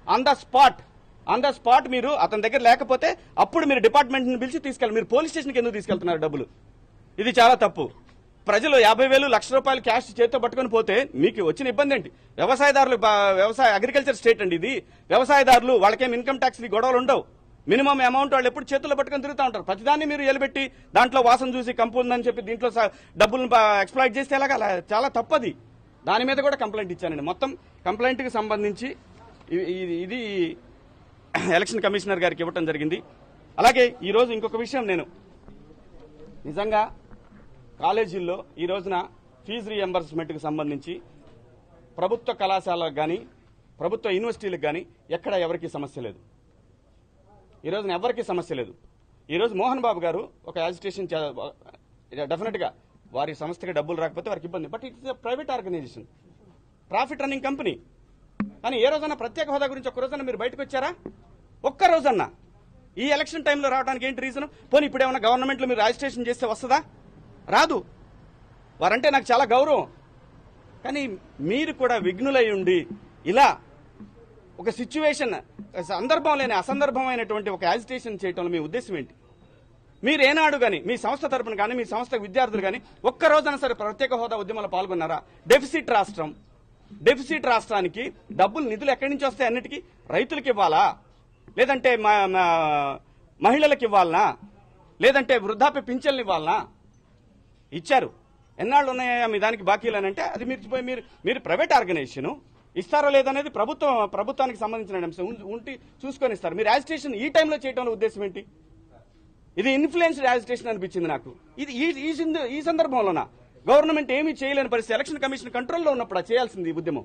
on the spot on the spot మీరు అతని దగ్గర లేకపోతే అప్పుడు మీరు డిపార్ట్మెంట్ని పిలిచి తీసుకెళ్ళి మీరు పోలీస్ స్టేషన్కి ఎందుకు తీసుకెళ్తున్నారు డబ్బులు ఇది చాలా తప్పు ప్రజలు యాభై వేలు లక్ష రూపాయలు క్యాష్ చేతితో పట్టుకొని పోతే మీకు వచ్చిన ఇబ్బంది ఏంటి వ్యవసాయదారులు బా- వ్యవసాయ అగ్రికల్చర్ స్టేట్ అండి ఇది వ్యవసాయదారులు వాళ్ళకేం ఇన్కమ్ ట్యాక్స్ గొడవలు ఉండవు మినిమం అమౌంట్ వాళ్ళు ఎప్పుడు చేతుల్లో పట్టుకొని తిరుగుతూ ఉంటారు ప్రతిదాన్ని మీరు ఎలిపెట్టి దాంట్లో వాసన చూసి కంపు ఉందని చెప్పి దీంట్లో స- డబ్బులను ఎక్స్ప్లాయిట్ చేస్తే ఎలాగా అలా చాలా తప్పది దాని మీద కూడా కంప్లైంట్ ఇచ్చానండి మొత్తం కంప్లైంట్కి సంబంధించి ఇ- ఇది ఇది ఎలక్షన్ కమిషనర్ గారికి ఇవ్వటం జరిగింది అలాగే ఈరోజు ఇంకొక విషయం నేను నిజంగా కాలేజీల్లో ఈ రోజున ఫీజు రీఎంబర్స్మెంట్కి సంబంధించి ప్రభుత్వ కళాశాలకు కానీ ప్రభుత్వ యూనివర్సిటీలకు కానీ ఎక్కడ ఎవరికి సమస్య లేదు ఈ రోజున ఎవరికి సమస్య లేదు ఈరోజు మోహన్ బాబు గారు ఒక యాజిటేషన్ డెఫినెట్గా వారి సంస్థకి డబ్బులు రాకపోతే వారికి ఇబ్బంది but it's private organization profit running company కానీ ఏ రోజన్నా ప్రత్యేక హోదా గురించి ఒక్క రోజన్నా మీరు బయటకు వచ్చారా ఒక్క రోజన్నా ఈ ఎలక్షన్ టైంలో రావడానికి ఏంటి రీజన్ పోనీ ఇప్పుడు ఏమైనా గవర్నమెంట్లో మీరు రిజిస్ట్రేషన్ చేస్తే వస్తుందా రాదు వారంటే నాకు చాలా గౌరవం కానీ మీరు కూడా విఘ్నులై ఉండి ఇలా ఒక సిచ్యువేషన్ సందర్భం లేని అసందర్భమైనటువంటి ఒక యాజిటేషన్ చేయటంలో మీ ఉద్దేశం ఏంటి మీరు ఏనాడు కానీ మీ సంస్థ తరపున కానీ మీ సంస్థ విద్యార్థులు కానీ ఒక్క రోజైనా సరే ప్రత్యేక హోదా ఉద్యమంలో పాల్గొన్నారా డెఫిసిట్ రాష్ట్రం డెఫిసిట్ రాష్ట్రానికి డబ్బులు నిధులు ఎక్కడి నుంచి వస్తాయి అన్నిటికీ రైతులకు ఇవ్వాలా లేదంటే మా- మా- మహిళలకు ఇవ్వాలనా లేదంటే వృద్ధాప్య పింఛన్లు ఇవ్వాలనా ఇచ్చారు ఎన్నాళ్ళు ఉన్నాయా మీ దానికి బాకీలు అని అంటే అది మీరు పోయి మీరు మీరు ప్రైవేట్ ఆర్గనైజేషన్ ఇస్తారో లేదనేది ప్రభుత్వం ప్రభుత్వానికి సంబంధించిన అంశం ఉం- ఉంటి చూసుకొని ఇస్తారు మీరు యాజిటేషన్ ఈ టైంలో చేయడంలో ఉద్దేశం ఏంటి ఇది ఇన్ఫ్లుయెన్స్డ్ యాజిటేషన్ అనిపించింది నాకు ఇది ఈ ఈ సంద- ఈ సందర్భంలోనా గవర్నమెంట్ ఏమీ చేయలేని పరిస్థితి ఎలక్షన్ కమిషన్ కంట్రోల్లో ఉన్నప్పుడు చేయాల్సింది ఈ ఉద్యమం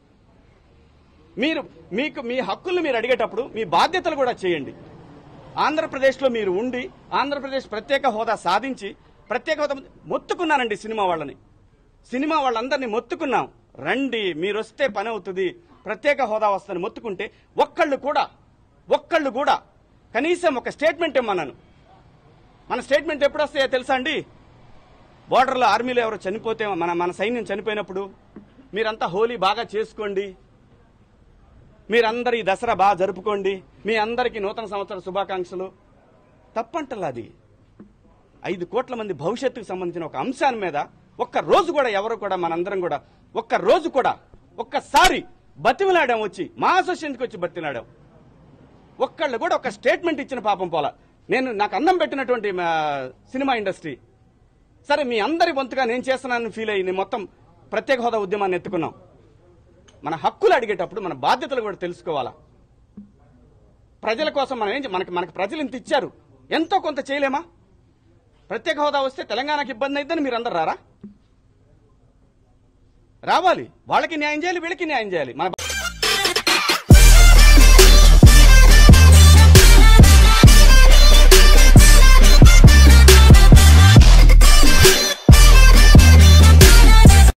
మీరు మీకు మీ హక్కులు మీరు అడిగేటప్పుడు మీ బాధ్యతలు కూడా చేయండి ఆంధ్రప్రదేశ్లో మీరు ఉండి ఆంధ్రప్రదేశ్ ప్రత్యేక హోదా సాధించి ప్రత్యేక హోదా మొత్తుకున్నానండి సినిమా వాళ్ళని సినిమా వాళ్ళందరినీ మొత్తుకున్నాం రండి మీరు వస్తే పని అవుతుంది ప్రత్యేక హోదా వస్తుందని మొత్తుకుంటే ఒక్కళ్ళు కూడా ఒక్కళ్ళు కూడా కనీసం ఒక స్టేట్మెంట్ ఇమ్మన్నాను మన స్టేట్మెంట్ ఎప్పుడు వస్తాయో తెలుసా అండి బోర్డర్లో ఆర్మీలో ఎవరు చనిపోతే మన మన సైన్యం చనిపోయినప్పుడు మీరంతా హోలీ బాగా చేసుకోండి మీరందరూ ఈ దసరా బాగా జరుపుకోండి మీ అందరికీ నూతన సంవత్సర శుభాకాంక్షలు తప్పంటల్లా అది ఐదు కోట్ల మంది భవిష్యత్తుకు సంబంధించిన ఒక అంశాన్ని మీద ఒక్క రోజు కూడా ఎవరు కూడా మనందరం కూడా ఒక్క రోజు కూడా ఒక్కసారి బతిమిలాడాం వచ్చి మా అసోసియేషన్కి వచ్చి బతిమిలాడాం ఒక్కళ్ళు కూడా ఒక స్టేట్మెంట్ ఇచ్చిన పాపం పోలా నేను నాకు అన్నం పెట్టినటువంటి మా సినిమా ఇండస్ట్రీ సరే మీ అందరి వంతుగా నేను చేస్తున్నానని ఫీల్ అయ్యి నేను మొత్తం ప్రత్యేక హోదా ఉద్యమాన్ని ఎత్తుకున్నాం మన హక్కులు అడిగేటప్పుడు మన బాధ్యతలు కూడా తెలుసుకోవాలా ప్రజల కోసం మనం ఏం చే- మనకి మనకి ప్రజలు ఇంత ఇచ్చారు ఎంతో కొంత చేయలేమా ప్రత్యేక హోదా వస్తే తెలంగాణకి ఇబ్బంది అయిద్దని మీరు అందరు రారా రావాలి వాళ్ళకి న్యాయం చేయాలి వీళ్ళకి న్యాయం చేయాలి మన